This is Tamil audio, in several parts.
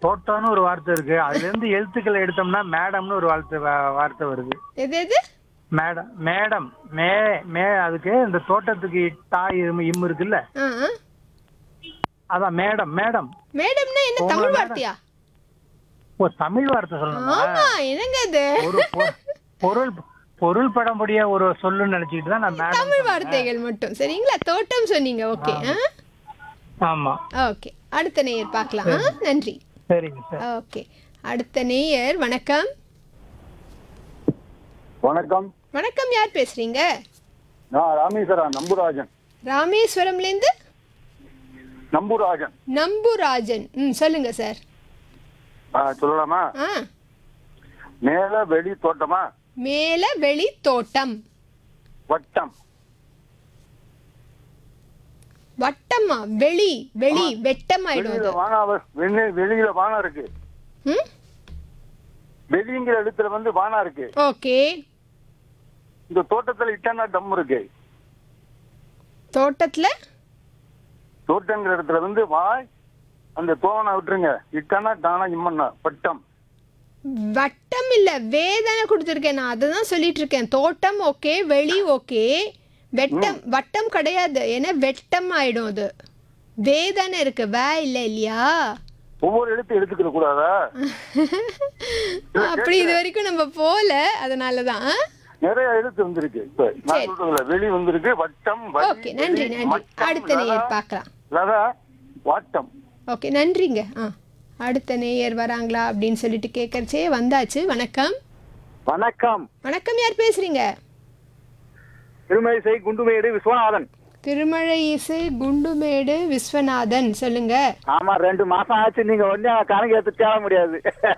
தோட்டம்னு ஒரு வார்த்தை இருக்கு அதுல இருந்து எழுத்துக்களை எடுத்தோம்னா மேடம்னு ஒரு வார்த்தை வா- வார்த்தை வருது எது எது மேடம் மேடம் மே மே அதுக்கு இந்த தோட்டத்துக்கு தாய் இம் இம் இருக்குல்ல ஆ ஆ. அதான் மேடம் மேடம் மேடம்னா என்ன உங்களை தமிழ் மேடம். வார்த்தையா ஓ தமிழ் வார்த்தை சொல்லணுமா ஆமா என்னங்க அது ஒரு பொ- பொருள் பொருள் படமுடிய ஒரு சொல்லுன்னு நினைச்சுக்கிட்டு தான் நான் மேடம் தமிழ் வார்த்தைகள் மட்டும் சரிங்களா தோட்டம் சொன்னீங்க ஓகே ஆமா ஓகே அடுத்த நேயர் பார்க்கலாம் ஆ, நன்றி சரிங்க சார் ஓகே அடுத்த நேயர் வணக்கம் வணக்கம் வணக்கம் யார் பேசுறீங்க நான் ராமேஸ்வரன் நம்புராஜன் ராமேஸ்வரம்லேருந்து நம்புராஜன் நம்புராஜன் ம் சொல்லுங்க சார் ஆ, சொல்லலாமா ஆ மேல வெளி தோட்டமா மேல வெளி தோட்டம் வட்டம் வட்டமா வெளி வெளி வெட்டம் ஆயிடும் வெளியில அது வானம் வ- வெளி- வெளியில வானம் இருக்கு ம் வெளிங்கிற இடத்துல வந்து வானம் இருக்கு ஓகே இந்த தோட்டத்துல இட்டானா டம் இருக்கு தோட்டத்துல தோட்டங்கிற இடத்துல வந்து வாய் அந்த தோவனை விட்டுருங்க இட்டானா டானா இம்மன்னா வட்டம் வட்டம் இல்ல வேதனை கொடுத்துருக்கேன் நான் அதை தான் சொல்லிட்டு இருக்கேன் தோட்டம் ஓகே வெளி ஓகே வெட்டம் வட்டம் கிடையாது ஏன்னா வெட்டம் ஆயிடும் அது வேதனை இருக்கு வே இல்ல இல்லையா ஒவ்வொரு எழுத்து எடுத்துக்கிற கூடாதா அப்படி இது வரைக்கும் நம்ம போல அதனால தான் நிறைய எழுத்து வந்திருக்கு இப்ப நான் சரி. சொல்றதுல வெளி வந்திருக்கு வட்டம் வழி, ஓகே நன்றி வெளி, நன்றி மட்டம், அடுத்த நேயர் லதா, பார்க்கலாம் லதா வாட்டம் ஓகே நன்றிங்க ஆ அடுத்த நேயர் வராங்களா அப்படின்னு சொல்லிட்டு கேட்கறச்சே வந்தாச்சு வணக்கம் வணக்கம் வணக்கம் யார் பேசுறீங்க திருமழிசை குண்டுமேடு விஸ்வநாதன் திருமழை இசை குண்டுமேடு விஸ்வநாதன் சொல்லுங்க ஆமா ரெண்டு மாசம் ஆச்சு நீங்க ஒன்னே கணக்கு எடுத்து தேட முடியாது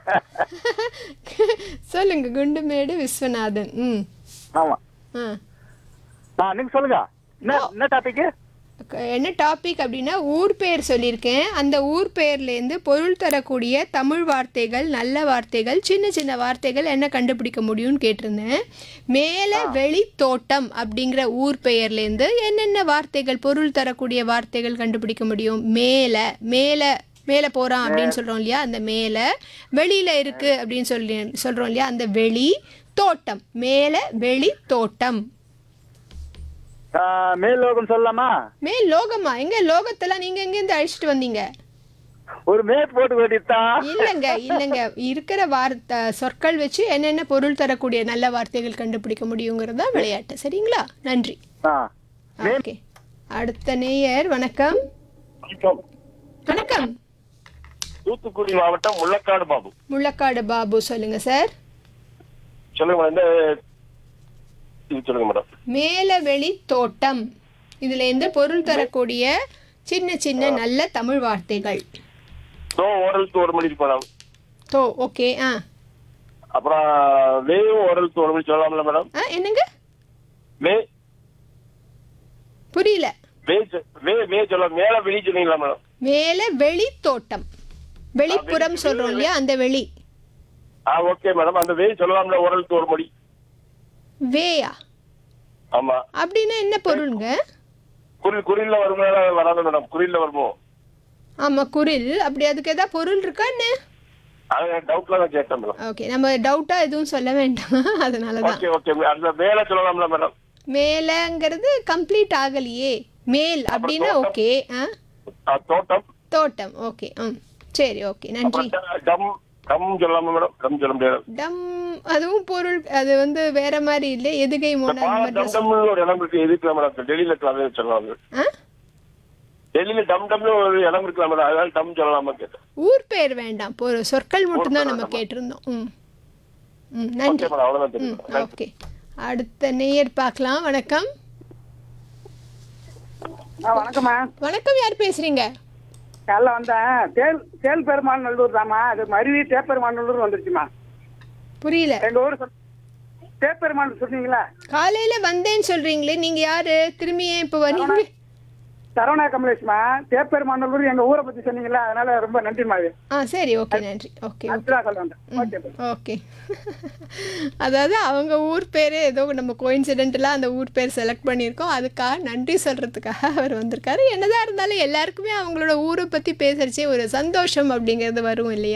சொல்லுங்க குண்டுமேடு விஸ்வநாதன் ம் ஆமா ஆ நான் நீங்க சொல்லுங்க என்ன என்ன டாபிக் க- என்ன டாபிக் அப்படின்னா ஊர் பெயர் சொல்லியிருக்கேன் அந்த ஊர் பெயர்லேருந்து பொருள் தரக்கூடிய தமிழ் வார்த்தைகள் நல்ல வார்த்தைகள் சின்ன சின்ன வார்த்தைகள் என்ன கண்டுபிடிக்க முடியும்னு கேட்டிருந்தேன் மேலே வெளி தோட்டம் அப்படிங்கிற ஊர் பெயர்லேருந்து என்னென்ன வார்த்தைகள் பொருள் தரக்கூடிய வார்த்தைகள் கண்டுபிடிக்க முடியும் மேலே மேலே மேலே போகிறான் அப்படின்னு சொல்கிறோம் இல்லையா அந்த மேலே வெளியில் இருக்குது அப்படின்னு சொல்லி சொல்கிறோம் இல்லையா அந்த வெளி தோட்டம் மேலே வெளி தோட்டம் மேல் லோகம் சொல்லலாமா மேல் லோகமா எங்க லோகத்தெல்லாம் நீங்க எங்க இருந்து அழைச்சிட்டு வந்தீங்க ஒரு மேப் போட்டு வேண்டியதா இல்லங்க இல்லங்க இருக்கிற வார்த்தை சொற்கள் வச்சு என்னென்ன பொருள் தரக்கூடிய நல்ல வார்த்தைகள் கண்டுபிடிக்க முடியுங்கிறதா விளையாட்டு சரிங்களா நன்றி ஓகே அடுத்த நேயர் வணக்கம் வணக்கம் தூத்துக்குடி மாவட்டம் முள்ளக்காடு பாபு முள்ளக்காடு பாபு சொல்லுங்க சார் சொல்லுங்க மேடம் இந்த இது சொல்லுங்க மேடம் மேலவெளி தோட்டம் இதுல இருந்து பொருள் தரக்கூடிய சின்ன சின்ன நல்ல தமிழ் வார்த்தைகள் தோ ஓரலுக்கு ஒரு மணி இருக்கு மேடம் தோ ஓகே ஆ அப்புறம் வேவும் ஓரலுக்கு ஒரு மணி சொல்லலாம்ல மேடம் ஆ என்னங்க வே புரியல வே சொ- வே வே சொல்ல மேல வெளி சொன்னீங்களா மேடம் மேல வெளி தோட்டம் வெளிப்புறம் சொல்றோம் இல்லையா அந்த வெளி ஆ ஓகே மேடம் அந்த வே சொல்லலாம்ல ஓரலுக்கு ஒரு மணி வேயா ஆமா அப்படின்னா என்ன பொருளுங்க குரில் குறில்ல வரும்போது வராது மேடம் குறில்ல வருமோ ஆமா குரில் அப்படி அதுக்கு ஏதாவது பொருள் இருக்கான்னு அது டவுட்ல தான் கேட்டேன் மேடம் ஓகே நம்ம டவுட்டா எதுவும் சொல்ல வேண்டாம் அதனால தான் ஓகே ஓகே அந்த மேல சொல்லலாம்ல மேடம் மேலங்கிறது கம்ப்ளீட் ஆகலையே மேல் அப்படின்னா ஓகே ஆ ஆ, தோட்டம் தோட்டம் ஓகே ம் சரி ஓகே நன்றி அப்புறம் டம் டம் சொல்லலாமா மேடம் டம் சொல்ல முடியாது டம் அதுவும் பொருள் அது வந்து வேற மாதிரி இல்லை எதுகை இந்த மூணு அந்த பாலம் மாதிரி டம் தான் டம்னு ஒரு இடம் இருக்கு எதுக்கு மேடம் டெல்லியில இருக்கலாம் சொல்லலாம் ஆ டெல்லியில டம் டம்னு ஒரு இடம் இருக்கலாம் மேடம் அதனால டம் சொல்லலாமா கேட்டேன் ஊர் பெயர் வேண்டாம் பொரு சொற்கள் மட்டும்தான் நம்ம கேட்டிருந்தோம் ம் ம் நன்றி ஓகே மேடம் அவ்வளவுதான் ம் தெரியும் ஓகே அடுத்த நேயர் பார்க்கலாம் வணக்கம் வணக்கம்மா வணக்கம் யார் பேசுறீங்க காலைல வந்தேன் தேல் தேல் பெருமாள் நல்லூர் தாம்மா அது மருவி தேப்பெருமாள் நல்லூர் வந்துருச்சுமா புரியல எங்க ஊர் சொல்- தேப்பெருமாள் சொன்னீங்களா காலையில வந்தேன்னு சொல்றீங்களே நீங்க யாரு திரும்பி ஏன் இப்போ வரீங்க சரவணா கமலேஷ்மா தேப்பெருமாள் நல்லூர் எங்க ஊரை பத்தி சொன்னீங்களா அதனால ரொம்ப நன்றிமா இது ஆ சரி ஓகே நன்றி ஓகே அதுதான் சொல்ல வந்தேன் ஓகே ஓகே அதாவது அவங்க ஊர் பேர் ஏதோ நம்ம கோயின்சிடென்டலாக அந்த ஊர் பேர் செலக்ட் பண்ணியிருக்கோம் அதுக்காக நன்றி சொல்கிறதுக்காக அவர் வந்திருக்காரு என்னதான் இருந்தாலும் எல்லாருக்குமே அவங்களோட ஊரை பற்றி பேசுகிறச்சே ஒரு சந்தோஷம் அப்படிங்கிறது வரும் இல்லையா